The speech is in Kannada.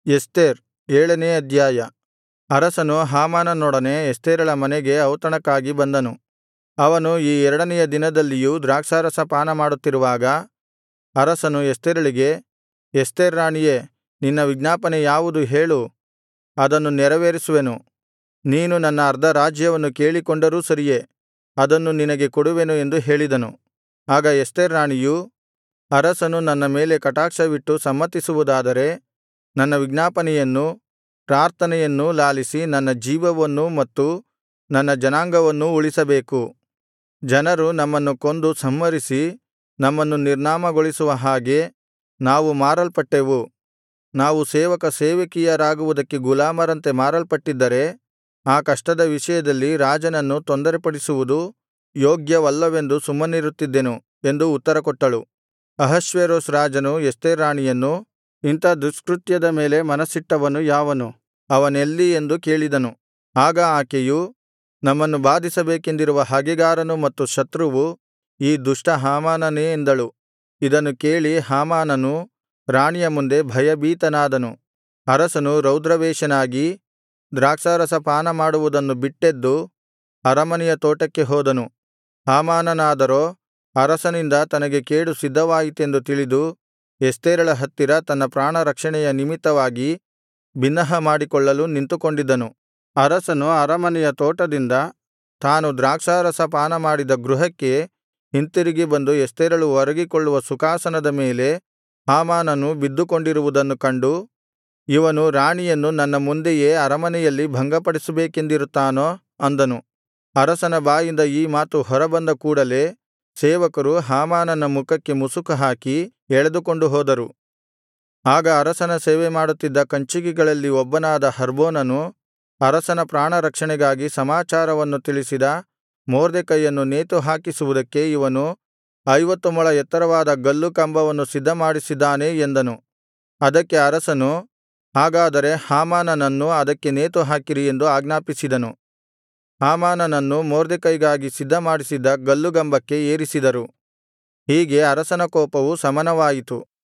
ಎಸ್ತೇರ್ ಏಳನೇ ಅಧ್ಯಾಯ ಅರಸನು ಹಾಮಾನನೊಡನೆ ಎಸ್ತೇರಳ ಮನೆಗೆ ಔತಣಕ್ಕಾಗಿ ಬಂದನು ಅವನು ಈ ಎರಡನೆಯ ದಿನದಲ್ಲಿಯೂ ದ್ರಾಕ್ಷಾರಸ ಪಾನಮಾಡುತ್ತಿರುವಾಗ ಅರಸನು ಎಸ್ತೇರಳಿಗೆ ಎಸ್ತೇರ್ ರಾಣಿಯೇ ನಿನ್ನ ವಿಜ್ಞಾಪನೆ ಯಾವುದು ಹೇಳು ಅದನ್ನು ನೆರವೇರಿಸುವೆನು ನೀನು ನನ್ನ ಅರ್ಧ ರಾಜ್ಯವನ್ನು ಕೇಳಿಕೊಂಡರೂ ಸರಿಯೇ ಅದನ್ನು ನಿನಗೆ ಕೊಡುವೆನು ಎಂದು ಹೇಳಿದನು ಆಗ ಎಸ್ತೇರ್ ರಾಣಿಯು ಅರಸನು ನನ್ನ ಮೇಲೆ ಕಟಾಕ್ಷವಿಟ್ಟು ಸಮ್ಮತಿಸುವುದಾದರೆ ನನ್ನ ವಿಜ್ಞಾಪನೆಯನ್ನೂ ಪ್ರಾರ್ಥನೆಯನ್ನೂ ಲಾಲಿಸಿ ನನ್ನ ಜೀವವನ್ನೂ ಮತ್ತು ನನ್ನ ಜನಾಂಗವನ್ನೂ ಉಳಿಸಬೇಕು ಜನರು ನಮ್ಮನ್ನು ಕೊಂದು ಸಂಹರಿಸಿ ನಮ್ಮನ್ನು ನಿರ್ನಾಮಗೊಳಿಸುವ ಹಾಗೆ ನಾವು ಮಾರಲ್ಪಟ್ಟೆವು ನಾವು ಸೇವಕ ಸೇವಕಿಯರಾಗುವುದಕ್ಕೆ ಗುಲಾಮರಂತೆ ಮಾರಲ್ಪಟ್ಟಿದ್ದರೆ ಆ ಕಷ್ಟದ ವಿಷಯದಲ್ಲಿ ರಾಜನನ್ನು ತೊಂದರೆಪಡಿಸುವುದು ಯೋಗ್ಯವಲ್ಲವೆಂದು ಸುಮ್ಮನಿರುತ್ತಿದ್ದೆನು ಎಂದು ಉತ್ತರಕೊಟ್ಟಳು ಅಹಷ್ವೇರೋಷ್ ರಾಜನು ಎಸ್ತೇರ್ ರಾಣಿಯನ್ನು ಇಂಥ ದುಷ್ಕೃತ್ಯದ ಮೇಲೆ ಮನಸ್ಸಿಟ್ಟವನು ಯಾವನು ಅವನೆಲ್ಲಿ ಎಂದು ಕೇಳಿದನು ಆಗ ಆಕೆಯು ನಮ್ಮನ್ನು ಬಾಧಿಸಬೇಕೆಂದಿರುವ ಹಗೆಗಾರನು ಮತ್ತು ಶತ್ರುವು ಈ ದುಷ್ಟ ಹಾಮಾನನೇ ಎಂದಳು ಇದನ್ನು ಕೇಳಿ ಹಾಮಾನನು ರಾಣಿಯ ಮುಂದೆ ಭಯಭೀತನಾದನು ಅರಸನು ರೌದ್ರಾವೇಶನಾಗಿ ದ್ರಾಕ್ಷಾರಸ ಪಾನಮಾಡುವುದನ್ನು ಬಿಟ್ಟೆದ್ದು ಅರಮನೆಯ ತೋಟಕ್ಕೆ ಹೋದನು ಹಾಮಾನನಾದರೋ ಅರಸನಿಂದ ತನಗೆ ಕೇಡು ಸಿದ್ಧವಾಯಿತೆಂದು ತಿಳಿದು ಎಸ್ತೇರಳ ಹತ್ತಿರ ತನ್ನ ಪ್ರಾಣರಕ್ಷಣೆಯ ನಿಮಿತ್ತವಾಗಿ ಬಿನ್ನಹ ಮಾಡಿಕೊಳ್ಳಲು ನಿಂತುಕೊಂಡಿದ್ದನು ಅರಸನು ಅರಮನೆಯ ತೋಟದಿಂದ ತಾನು ದ್ರಾಕ್ಷಾರಸ ಪಾನಮಾಡಿದ ಗೃಹಕ್ಕೆ ಹಿಂತಿರುಗಿ ಬಂದು ಎಸ್ತೇರಳು ಒರಗಿಕೊಳ್ಳುವ ಸುಖಾಸನದ ಮೇಲೆ ಹಾಮಾನನು ಬಿದ್ದುಕೊಂಡಿರುವುದನ್ನು ಕಂಡು ಇವನು ರಾಣಿಯನ್ನು ನನ್ನ ಮುಂದೆಯೇ ಅರಮನೆಯಲ್ಲಿ ಭಂಗಪಡಿಸಬೇಕೆಂದಿರುತ್ತಾನೋ ಅಂದನು ಅರಸನ ಬಾಯಿಂದ ಈ ಮಾತು ಹೊರಬಂದ ಕೂಡಲೆ ಸೇವಕರು ಹಾಮಾನನ ಮುಖಕ್ಕೆ ಮುಸುಕು ಹಾಕಿ ಎಳೆದುಕೊಂಡು ಹೋದರು ಆಗ ಅರಸನ ಸೇವೆಮಾಡುತ್ತಿದ್ದ ಕಂಚುಕಿಗಳಲ್ಲಿ ಒಬ್ಬನಾದ ಹರ್ಬೋನನು ಅರಸನ ಪ್ರಾಣರಕ್ಷಣೆಗಾಗಿ ಸಮಾಚಾರವನ್ನು ತಿಳಿಸಿದ ಮೊರ್ದೆಕೈಯನ್ನು ನೇತುಹಾಕಿಸುವುದಕ್ಕೆ ಇವನು ಐವತ್ತು ಮೊಳ ಎತ್ತರವಾದ ಗಲ್ಲು ಕಂಬವನ್ನು ಸಿದ್ಧಮಾಡಿಸಿದ್ದಾನೆ ಎಂದನು ಅದಕ್ಕೆ ಅರಸನು ಹಾಗಾದರೆ ಹಾಮಾನನನ್ನು ಅದಕ್ಕೆ ನೇತುಹಾಕಿರಿ ಎಂದು ಆಜ್ಞಾಪಿಸಿದನು ಹಾಮಾನನನ್ನು ಮೊರ್ದೆಕೈಗಾಗಿ ಸಿದ್ಧಮಾಡಿಸಿದ್ದ ಗಲ್ಲುಗಂಬಕ್ಕೆ ಏರಿಸಿದರು ಹೀಗೆ ಅರಸನ ಕೋಪವು ಶಮನವಾಯಿತು